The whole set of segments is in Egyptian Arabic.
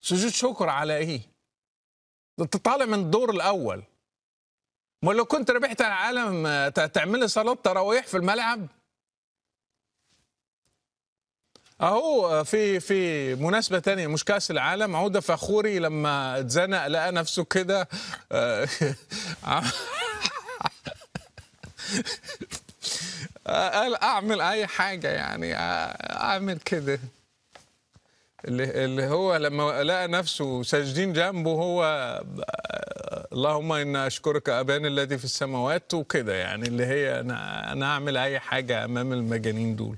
سجود شكر على ايه ده انت طالع من الدور الاول ما لو كنت ربحت العالم آه، ت- تعمل لي صلاه تراويح في الملعب اهو آه، في في مناسبه تانية مش كاس العالم عوده فخوري لما اتزنق لقى نفسه كده آه، قال اعمل اي حاجه يعني اعمل كده اللي اللي هو لما لقى نفسه ساجدين جنبه هو اللهم انا اشكرك ابانا الذي في السماوات وكده يعني اللي هي انا انا اعمل اي حاجه امام المجانين دول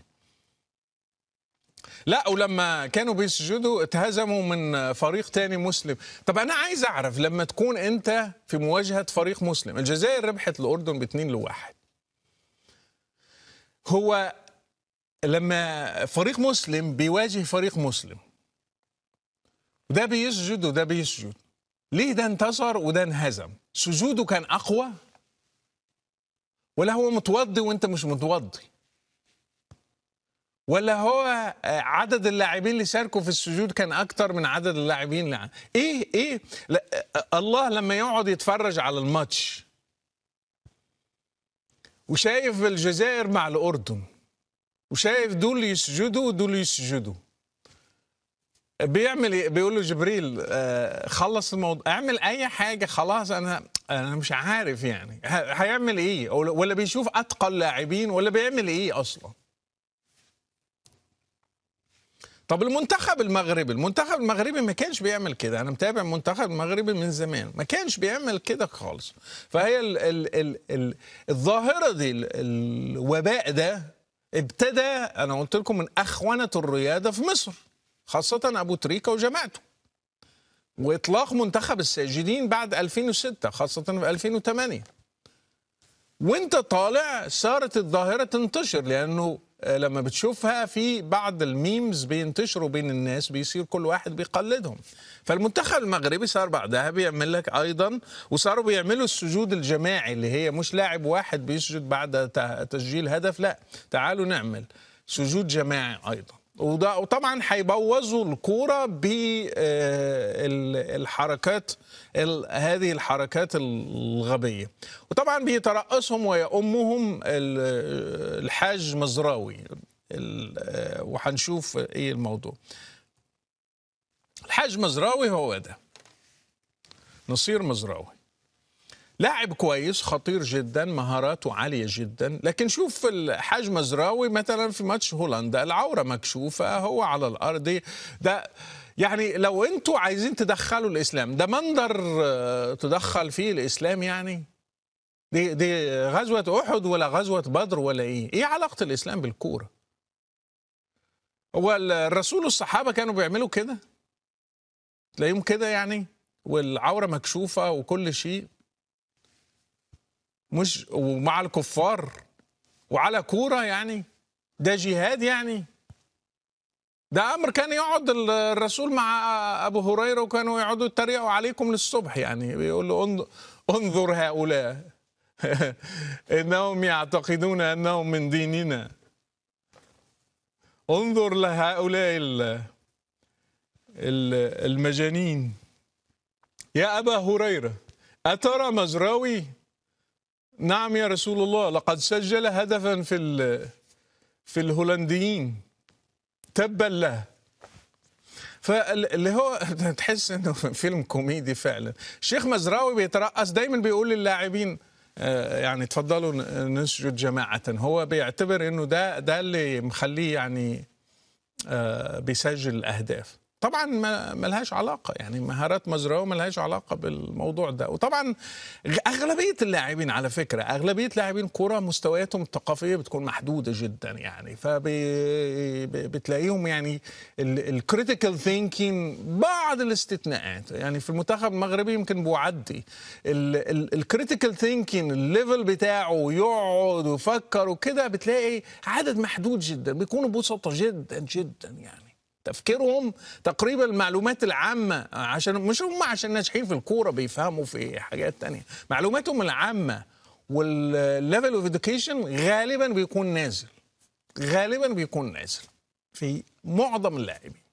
لا ولما كانوا بيسجدوا اتهزموا من فريق تاني مسلم طب انا عايز اعرف لما تكون انت في مواجهه فريق مسلم الجزائر ربحت الاردن باتنين لواحد هو لما فريق مسلم بيواجه فريق مسلم وده بيسجد وده بيسجد ليه ده انتصر وده انهزم سجوده كان اقوى ولا هو متوضي وانت مش متوضي ولا هو آه، عدد اللاعبين اللي شاركوا في السجود كان اكتر من عدد اللاعبين اللي ع- ايه ايه لا آه، الله لما يقعد يتفرج على الماتش وشايف الجزائر مع الاردن وشايف دول يسجدوا ودول يسجدوا بيعمل ايه بيقول له جبريل آه، خلص الموضوع اعمل اي حاجه خلاص انا انا مش عارف يعني ه- هيعمل ايه ولا ولا بيشوف اتقل لاعبين ولا بيعمل ايه اصلا طب المنتخب المغربي المنتخب المغربي ما كانش بيعمل كده انا متابع المنتخب المغربي من زمان ما كانش بيعمل كده خالص فهي ال ال ال ال الظاهره دي ال الوباء ده ابتدى انا قلت لكم من اخونه الرياده في مصر خاصه ابو تريكه وجماعته واطلاق منتخب الساجدين بعد 2006 خاصه في 2008 وانت طالع صارت الظاهره تنتشر لانه آه، لما بتشوفها في بعض الميمز بينتشروا بين الناس بيصير كل واحد بيقلدهم فالمنتخب المغربي صار بعدها بيعمل لك ايضا وصاروا بيعملوا السجود الجماعي اللي هي مش لاعب واحد بيسجد بعد ت- تسجيل هدف لا تعالوا نعمل سجود جماعي ايضا وده وطبعا هيبوظوا الكوره بالحركات هذه الحركات الغبيه وطبعا بيترأسهم ويؤمهم ال- الحاج مزراوي ال- آه، وهنشوف ايه الموضوع الحاج مزراوي هو ده نصير مزراوي لاعب كويس خطير جدا مهاراته عاليه جدا لكن شوف الحاج مزراوي مثلا في ماتش هولندا العوره مكشوفه هو على الارض ده يعني لو انتوا عايزين تدخلوا الاسلام ده منظر آه، تدخل فيه الاسلام يعني دي دي غزوه احد ولا غزوه بدر ولا ايه ايه علاقه الاسلام بالكوره هو الرسول والصحابه كانوا بيعملوا كده تلاقيهم كده يعني والعوره مكشوفه وكل شيء مش ومع الكفار وعلى كوره يعني ده جهاد يعني ده امر كان يقعد ال- الرسول مع ابو هريره وكانوا يقعدوا يتريقوا عليكم للصبح يعني بيقول له انظر, انظر هؤلاء انهم يعتقدون انهم من ديننا انظر لهؤلاء ال- ال- المجانين يا ابا هريره اترى مزراوي نعم يا رسول الله لقد سجل هدفا في ال- في الهولنديين تبا له فاللي هو تحس انه فيلم كوميدي فعلا الشيخ مزراوي بيترأس دايما بيقول للاعبين آه، يعني تفضلوا ن- نسجد جماعة هو بيعتبر انه ده ده اللي مخليه يعني آه، بيسجل الاهداف طبعا ما ملهاش علاقه يعني مهارات مزراوي ملهاش علاقه بالموضوع ده وطبعا غ- اغلبيه اللاعبين على فكره اغلبيه لاعبين كره مستوياتهم الثقافيه بتكون محدوده جدا يعني فبتلاقيهم يعني الكريتيكال ثينكينج بعض الاستثناءات يعني في المنتخب المغربي يمكن بيعدي الكريتيكال ثينكينج الليفل بتاعه يقعد ويفكر وكده بتلاقي عدد محدود جدا بيكونوا بسطة جدا جدا يعني تفكيرهم تقريبا المعلومات العامة عشان مش هم عشان ناجحين في الكورة بيفهموا في حاجات تانية معلوماتهم العامة والليفل اوف education غالبا بيكون نازل غالبا بيكون نازل في معظم اللاعبين